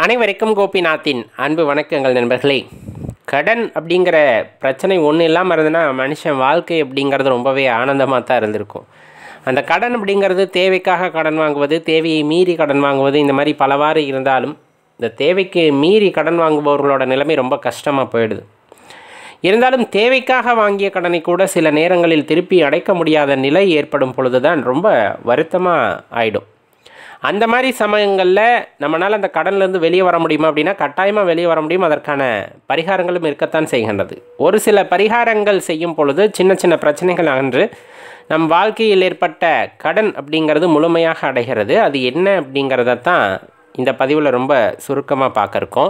அனைவருக்கும் கோபிநாத்தின் அன்பு வணக்கங்கள் நண்பர்களே கடன் அப்படிங்கிற பிரச்சனை ஒன்றும் இல்லாமல் இருந்ததுன்னா மனுஷன் வாழ்க்கை அப்படிங்கிறது ரொம்பவே ஆனந்தமாக தான் இருந்திருக்கும் அந்த கடன் அப்படிங்கிறது தேவைக்காக கடன் வாங்குவது தேவையை மீறி கடன் வாங்குவது இந்த மாதிரி பலவாறு இருந்தாலும் இந்த தேவைக்கு மீறி கடன் வாங்குபவர்களோட நிலைமை ரொம்ப கஷ்டமாக போயிடுது இருந்தாலும் தேவைக்காக வாங்கிய கடனை கூட சில நேரங்களில் திருப்பி அடைக்க முடியாத நிலை ஏற்படும் பொழுது தான் ரொம்ப வருத்தமாக ஆயிடும் அந்த மாதிரி சமயங்களில் நம்மளால் அந்த கடன்லேருந்து வெளியே வர முடியுமா அப்படின்னா கட்டாயமாக வெளியே வர முடியும் அதற்கான பரிகாரங்களும் இருக்கத்தான் செய்கின்றது ஒரு சில பரிகாரங்கள் செய்யும் பொழுது சின்ன சின்ன பிரச்சனைகள் அகன்று நம் வாழ்க்கையில் ஏற்பட்ட கடன் அப்படிங்கிறது முழுமையாக அடைகிறது அது என்ன அப்படிங்கிறத தான் இந்த பதிவில் ரொம்ப சுருக்கமாக பார்க்க இருக்கோம்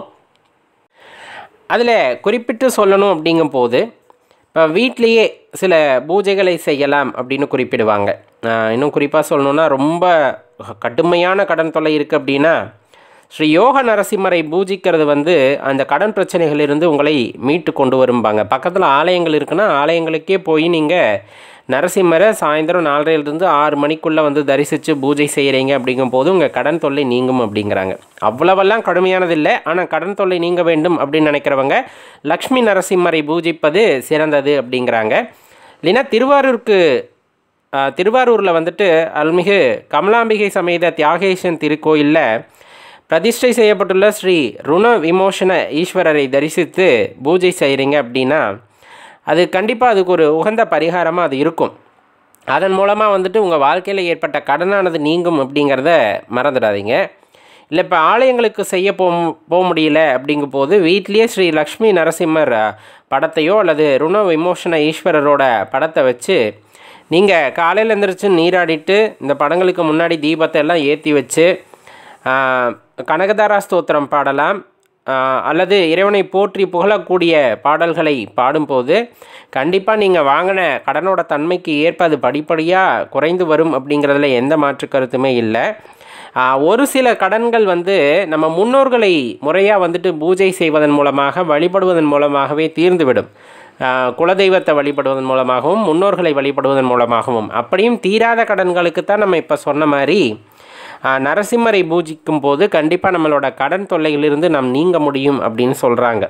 அதில் குறிப்பிட்டு சொல்லணும் அப்படிங்கும்போது இப்போ வீட்லேயே சில பூஜைகளை செய்யலாம் அப்படின்னு குறிப்பிடுவாங்க ஆஹ் இன்னும் குறிப்பாக சொல்லணுன்னா ரொம்ப கடுமையான கடன் தொல்லை இருக்குது அப்படின்னா ஸ்ரீ யோக நரசிம்மரை பூஜிக்கிறது வந்து அந்த கடன் பிரச்சனைகளிலிருந்து உங்களை மீட்டு கொண்டு வரும்பாங்க பக்கத்தில் ஆலயங்கள் இருக்குன்னா ஆலயங்களுக்கே போய் நீங்கள் நரசிம்மரை சாயந்தரம் நாலரையிலிருந்து ஆறு மணிக்குள்ளே வந்து தரிசித்து பூஜை செய்கிறீங்க அப்படிங்கும்போது உங்கள் கடன் தொல்லை நீங்கும் அப்படிங்கிறாங்க அவ்வளவெல்லாம் கடுமையானதில்லை ஆனால் கடன் தொல்லை நீங்க வேண்டும் அப்படின்னு நினைக்கிறவங்க லக்ஷ்மி நரசிம்மரை பூஜிப்பது சிறந்தது அப்படிங்கிறாங்க இல்லைன்னா திருவாரூருக்கு ஆஹ், திருவாரூரில் வந்துட்டு அருள்மிகு கமலாம்பிகை சமேத தியாகேசன் திருக்கோயிலில் பிரதிஷ்டை செய்யப்பட்டுள்ள ஸ்ரீ ருண விமோசன ஈஸ்வரரை தரிசித்து பூஜை செய்கிறீங்க அப்படின்னா அது கண்டிப்பாக அதுக்கு ஒரு உகந்த பரிகாரமாக அது இருக்கும் அதன் மூலமாக வந்துட்டு உங்கள் வாழ்க்கையில் ஏற்பட்ட கடனானது நீங்கும் அப்படிங்கிறத மறந்துடாதீங்க இல்லை இப்போ ஆலயங்களுக்கு செய்ய போ போக முடியல அப்படிங்கும் போது வீட்லேயே ஸ்ரீ லக்ஷ்மி நரசிம்மர் அஹ், படத்தையோ அல்லது ருண விமோசன ஈஸ்வரரோட படத்தை வச்சு நீங்கள் காலையில் எழுந்திரிச்சு நீராடிட்டு இந்த படங்களுக்கு முன்னாடி தீபத்தை எல்லாம் ஏற்றி வச்சு ஆஹ், கனகதாரா ஸ்தோத்திரம் பாடலாம் ஆஹ், அல்லது இறைவனை போற்றி புகழக்கூடிய பாடல்களை பாடும்போது கண்டிப்பாக நீங்கள் வாங்கின கடனோட தன்மைக்கு ஏற்ப அது படிப்படியாக குறைந்து வரும் அப்படிங்கிறதுல எந்த மாற்று கருத்துமே இல்லை ஆஹ், ஒரு சில கடன்கள் வந்து நம்ம முன்னோர்களை முறையாக வந்துட்டு பூஜை செய்வதன் மூலமாக வழிபடுவதன் மூலமாகவே தீர்ந்துவிடும் ஆஹ், குலதெய்வத்தை வழிபடுவதன் மூலமாகவும் முன்னோர்களை வழிபடுவதன் மூலமாகவும் அப்படியும் தீராத கடன்களுக்கு தான் நம்ம இப்போ சொன்ன மாதிரி ஆஹ், நரசிம்மரை பூஜிக்கும் போது கண்டிப்பாக நம்மளோட கடன் தொல்லையிலிருந்து நாம் நீங்க முடியும் அப்படின்னு சொல்கிறாங்க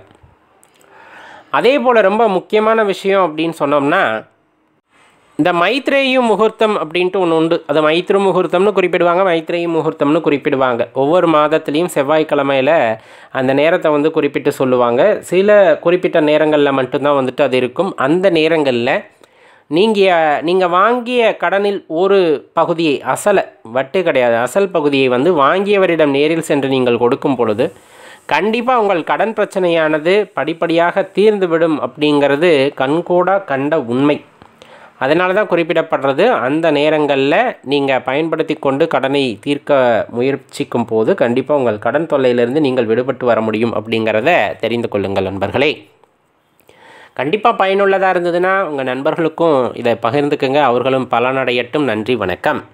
அதே போல் ரொம்ப முக்கியமான விஷயம் அப்படின்னு சொன்னோம்னா இந்த மைத்ரேயு முகூர்த்தம் அப்படின்ட்டு ஒன்று உண்டு அது மைத்ரு முகூர்த்தம்னு குறிப்பிடுவாங்க மைத்ரேயு முகூர்த்தம்னு குறிப்பிடுவாங்க ஒவ்வொரு மாதத்துலேயும் செவ்வாய்க்கிழமையில் அந்த நேரத்தை வந்து குறிப்பிட்டு சொல்லுவாங்க சில குறிப்பிட்ட நேரங்களில் மட்டும்தான் வந்துட்டு அது இருக்கும் அந்த நேரங்களில் நீங்கள் நீங்கள் வாங்கிய கடனில் ஒரு பகுதியை அசலை வட்டு கிடையாது அசல் பகுதியை வந்து வாங்கியவரிடம் நேரில் சென்று நீங்கள் கொடுக்கும் பொழுது கண்டிப்பாக உங்கள் கடன் பிரச்சனையானது படிப்படியாக தீர்ந்துவிடும் அப்படிங்கிறது கண்கூடா கண்ட உண்மை அதனால தான் குறிப்பிடப்படுறது அந்த நேரங்களில் நீங்கள் பயன்படுத்தி கொண்டு கடனை தீர்க்க முயற்சிக்கும் போது கண்டிப்பாக உங்கள் கடன் தொல்லையிலிருந்து நீங்கள் விடுபட்டு வர முடியும் அப்படிங்கிறத தெரிந்து கொள்ளுங்கள் நண்பர்களே கண்டிப்பாக பயனுள்ளதாக இருந்ததுன்னா உங்கள் நண்பர்களுக்கும் இதை பகிர்ந்துக்குங்க அவர்களும் பலனடையட்டும் நன்றி வணக்கம்